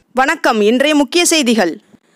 வணக்கம் இன்றைய முக்கிய செய்திகள்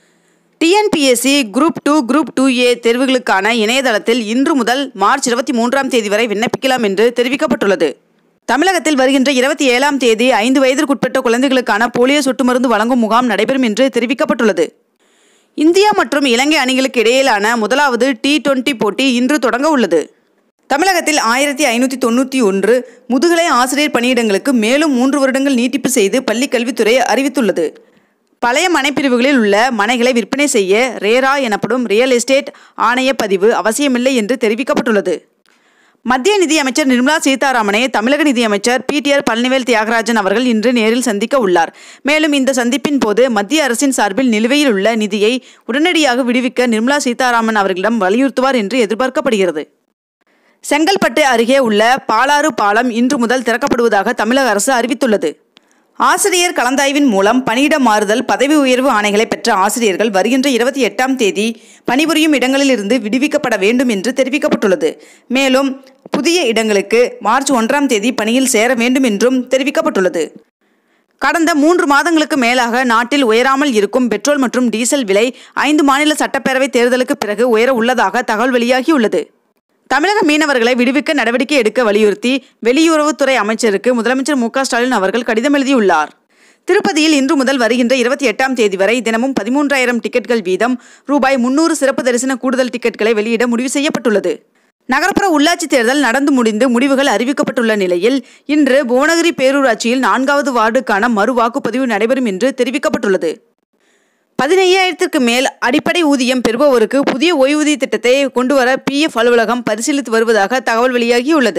TNPSC group two group two A தேர்வுகளுக்கான இணையதளத்தில் இன்று முதல் மார்ச் இருபத்தி மூன்றாம் தேதி வரை விண்ணப்பிக்கலாம் என்று தெரிவிக்கப்பட்டுள்ளது தமிழகத்தில் வருகின்ற இருபத்தி ஏழாம் தேதி ஐந்து வயதிற்குட்பட்ட குழந்தைகளுக்கான போலியோ சொட்டு மருந்து வழங்கும் முகாம் நடைபெறும் என்று தெரிவிக்கப்பட்டுள்ளது இந்தியா மற்றும் இலங்கை அணிகளுக்கு இடையிலான முதலாவது டி டுவெண்டி போட்டி இன்று தொடங்க உள்ளது தமிழகத்தில் ஆயிரத்தி ஐநூற்றி தொண்ணூற்றி ஒன்று முதுகலை ஆசிரியர் பணியிடங்களுக்கு மேலும் மூன்று வருடங்கள் நீட்டிப்பு செய்து பள்ளிக் கல்வித்துறை அறிவித்துள்ளது பழைய மனைப்பிரிவுகளில் உள்ள மனைகளை விற்பனை செய்ய ரேரா எனப்படும் ரியல் எஸ்டேட் ஆணைய பதிவு அவசியமில்லை என்று தெரிவிக்கப்பட்டுள்ளது மத்திய நிதியமைச்சர் நிர்மலா சீதாராமனை தமிழக நிதியமைச்சர் பிடிஆர் பழனிவேல் தியாகராஜன் அவர்கள் இன்று நேரில் சந்திக்க உள்ளார் மேலும் இந்த சந்திப்பின் போது மத்திய அரசின் சார்பில் நிலுவையில் உள்ள நிதியை உடனடியாக விடுவிக்க நிர்மலா சீதாராமன் அவர்களிடம் வலியுறுத்துவார் என்று எதிர்பார்க்கப்படுகிறது செங்கல்பட்டு அருகே உள்ள பாலாறு பாலம் இன்று முதல் திறக்கப்படுவதாக தமிழக அரசு அறிவித்துள்ளது ஆசிரியர் கலந்தாய்வின் மூலம் பணியிட மாறுதல் பதவி உயர்வு ஆணைகளை பெற்ற ஆசிரியர்கள் வருகின்ற இருபத்தி எட்டாம் தேதி பணிபுரியும் இடங்களிலிருந்து விடுவிக்கப்பட வேண்டும் என்று தெரிவிக்கப்பட்டுள்ளது மேலும் புதிய இடங்களுக்கு மார்ச் ஒன்றாம் தேதி பணியில் சேர வேண்டும் என்றும் தெரிவிக்கப்பட்டுள்ளது கடந்த மூன்று மாதங்களுக்கு மேலாக நாட்டில் உயராமல் இருக்கும் பெட்ரோல் மற்றும் டீசல் விலை ஐந்து மாநில சட்டப்பேரவை தேர்தலுக்கு பிறகு உயர உள்ளதாக தகவல் வெளியாகியுள்ளது தமிழக மீனவர்களை விடுவிக்க நடவடிக்கை எடுக்க வலியுறுத்தி வெளியுறவுத்துறை அமைச்சருக்கு முதலமைச்சர் மு க ஸ்டாலின் அவர்கள் கடிதம் எழுதியுள்ளார் திருப்பதியில் இன்று முதல் வருகின்ற இருபத்தி எட்டாம் தேதி வரை தினமும் பதிமூன்றாயிரம் டிக்கெட்கள் வீதம் ரூபாய் முன்னூறு சிறப்பு தரிசன கூடுதல் டிக்கெட்களை வெளியிட முடிவு செய்யப்பட்டுள்ளது நகர்ப்புற உள்ளாட்சி தேர்தல் நடந்து முடிந்து முடிவுகள் அறிவிக்கப்பட்டுள்ள நிலையில் இன்று புவனகிரி பேரூராட்சியில் நான்காவது வார்டுக்கான மறு வாக்குப்பதிவு நடைபெறும் என்று தெரிவிக்கப்பட்டுள்ளது பதினையாயிரத்திற்கு மேல் அடிப்படை ஊதியம் பெறுபவருக்கு புதிய ஓய்வூதிய திட்டத்தை கொண்டுவர பிஎஃப் அலுவலகம் பரிசீலித்து வருவதாக தகவல் வெளியாகியுள்ளது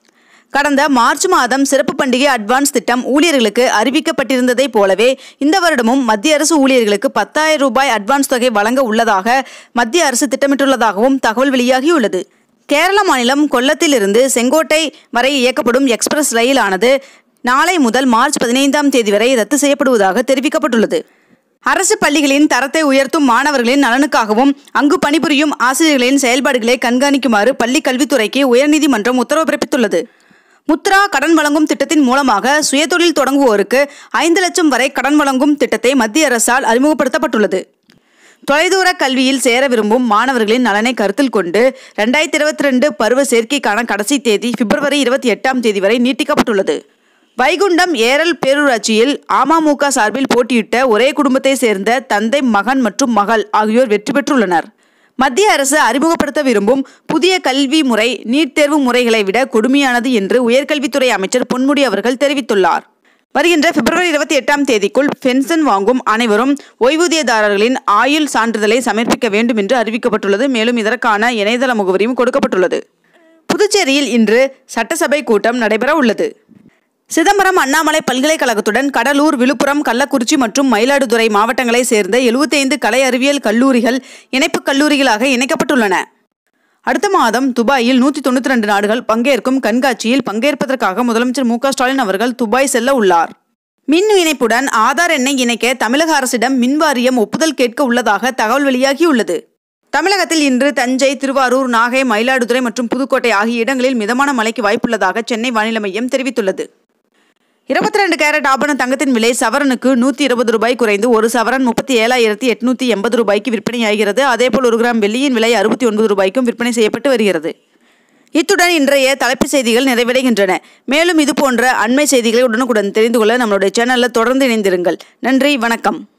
கடந்த மார்ச் மாதம் சிறப்பு பண்டிகை அட்வான்ஸ் திட்டம் ஊழியர்களுக்கு அறிவிக்கப்பட்டிருந்ததைப் போலவே இந்த வருடமும் மத்திய அரசு ஊழியர்களுக்கு பத்தாயிரம் ரூபாய் அட்வான்ஸ் தொகை வழங்க உள்ளதாக மத்திய அரசு திட்டமிட்டுள்ளதாகவும் தகவல் வெளியாகியுள்ளது கேரள மாநிலம் கொல்லத்திலிருந்து செங்கோட்டை வரை இயக்கப்படும் எக்ஸ்பிரஸ் ரயிலானது நாளை முதல் மார்ச் பதினைந்தாம் தேதி வரை ரத்து செய்யப்படுவதாக தெரிவிக்கப்பட்டுள்ளது அரசு பள்ளிகளின் தரத்தை உயர்த்தும் மாணவர்களின் நலனுக்காகவும் அங்கு பணிபுரியும் ஆசிரியர்களின் செயல்பாடுகளை கண்காணிக்குமாறு பள்ளி கல்வித்துறைக்கு உயர்நீதிமன்றம் உத்தரவு பிறப்பித்துள்ளது முத்ரா கடன் வழங்கும் திட்டத்தின் மூலமாக சுயதொழில் தொடங்குவோருக்கு ஐந்து லட்சம் வரை கடன் வழங்கும் திட்டத்தை மத்திய அரசால் அறிமுகப்படுத்தப்பட்டுள்ளது தொலைதூர கல்வியில் சேர விரும்பும் மாணவர்களின் நலனை கருத்தில் கொண்டு ரெண்டாயிரத்தி இருபத்தி ரெண்டு பருவ சேர்க்கைக்கான கடைசி தேதி பிப்ரவரி இருபத்தி எட்டாம் தேதி வரை நீட்டிக்கப்பட்டுள்ளது வைகுண்டம் ஏரல் பேரூராட்சியில் அமமுக சார்பில் போட்டியிட்ட ஒரே குடும்பத்தை சேர்ந்த தந்தை மகன் மற்றும் மகள் ஆகியோர் வெற்றி பெற்றுள்ளனர் மத்திய அரசு அறிமுகப்படுத்த விரும்பும் புதிய கல்வி முறை நீட் தேர்வு முறைகளை விட கொடுமையானது என்று உயர்கல்வித்துறை அமைச்சர் பொன்முடி அவர்கள் தெரிவித்துள்ளார் வருகின்ற பிப்ரவரி இருபத்தி எட்டாம் தேதிக்குள் பென்ஷன் வாங்கும் அனைவரும் ஓய்வூதியதாரர்களின் ஆயுள் சான்றிதழை சமர்ப்பிக்க வேண்டும் என்று அறிவிக்கப்பட்டுள்ளது மேலும் இதற்கான இணையதள முகவரியும் கொடுக்கப்பட்டுள்ளது புதுச்சேரியில் இன்று சட்டசபை கூட்டம் நடைபெற உள்ளது சிதம்பரம் அண்ணாமலை பல்கலைக்கழகத்துடன் கடலூர் விழுப்புரம் கள்ளக்குறிச்சி மற்றும் மயிலாடுதுறை மாவட்டங்களை சேர்ந்த எழுபத்தைந்து கலை அறிவியல் கல்லூரிகள் இணைப்பு கல்லூரிகளாக இணைக்கப்பட்டுள்ளன அடுத்த மாதம் துபாயில் நூற்றி தொண்ணூற்றி ரெண்டு நாடுகள் பங்கேற்கும் கண்காட்சியில் பங்கேற்பதற்காக முதலமைச்சர் மு க ஸ்டாலின் அவர்கள் துபாய் செல்ல உள்ளார் மின் இணைப்புடன் ஆதார் எண்ணை இணைக்க தமிழக அரசிடம் மின் வாரியம் ஒப்புதல் கேட்க உள்ளதாக தகவல் வெளியாகியுள்ளது தமிழகத்தில் இன்று தஞ்சை திருவாரூர் நாகை மயிலாடுதுறை மற்றும் புதுக்கோட்டை ஆகிய இடங்களில் மிதமான மழைக்கு வாய்ப்புள்ளதாக சென்னை வானிலை மையம் தெரிவித்துள்ளது இருபத்தி ரெண்டு கேரட் ஆபண தங்கத்தின் விலை சவரனுக்கு நூற்றி இருபது ரூபாய் குறைந்து ஒரு சவரன் முப்பத்தி ஏழாயிரத்தி எட்நூத்தி எண்பது ரூபாய்க்கு விற்பனையாகிறது அதேபோல் ஒரு கிராம் வெள்ளியின் விலை அறுபத்தி ஒன்பது ரூபாய்க்கும் விற்பனை செய்யப்பட்டு வருகிறது இத்துடன் இன்றைய தலைப்புச் செய்திகள் நிறைவடைகின்றன மேலும் இது போன்ற அண்மை செய்திகளை உடனுக்குடன் தெரிந்து கொள்ள நம்மளுடைய சேனலில் தொடர்ந்து இணைந்திருங்கள் நன்றி வணக்கம்